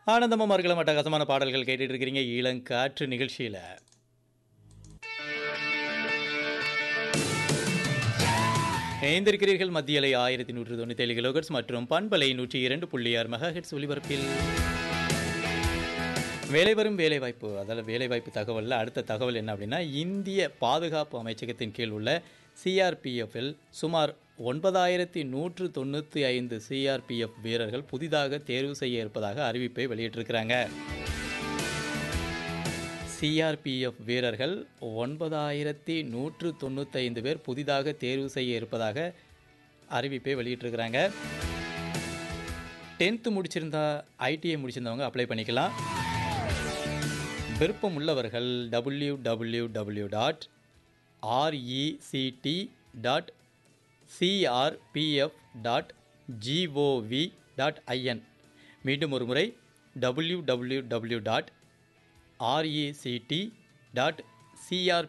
ஆனந்தமும் மறுக்கலாம் அட்டகாசமான பாடல்கள் கேட்டுட்டு இருக்கிறீங்க இளங்காற்று நிகழ்ச்சியில் இணைந்திருக்கிறீர்கள் மத்தியலை ஆயிரத்தி நூற்றி தொண்ணூற்றி ஏழு கிலோகட்ஸ் மற்றும் பண்பலை நூற்றி இரண்டு புள்ளி ஆறு மெகா ஹெட்ஸ் ஒலிபரப்பில் வேலை வரும் வேலைவாய்ப்பு அதாவது வேலைவாய்ப்பு தகவலில் அடுத்த தகவல் என்ன அப்படின்னா இந்திய பாதுகாப்பு அமைச்சகத்தின் கீழ் உள்ள சிஆர்பிஎஃப்பில் சுமார் ஒன்பதாயிரத்தி நூற்று தொண்ணூற்றி ஐந்து சிஆர்பிஎஃப் வீரர்கள் புதிதாக தேர்வு செய்ய இருப்பதாக அறிவிப்பை வெளியிட்டிருக்கிறாங்க சிஆர்பிஎஃப் வீரர்கள் ஒன்பதாயிரத்தி நூற்று தொண்ணூத்தைந்து பேர் புதிதாக தேர்வு செய்ய இருப்பதாக அறிவிப்பை வெளியிட்டிருக்கிறாங்க டென்த்து முடிச்சிருந்தா ஐடிஐ முடிச்சிருந்தவங்க அப்ளை பண்ணிக்கலாம் விருப்பம் உள்ளவர்கள் W W W dot R E C T dot C R P F dot G O V dot I N மீண்டும் ஒரு முறை W W W dot R E C T dot CR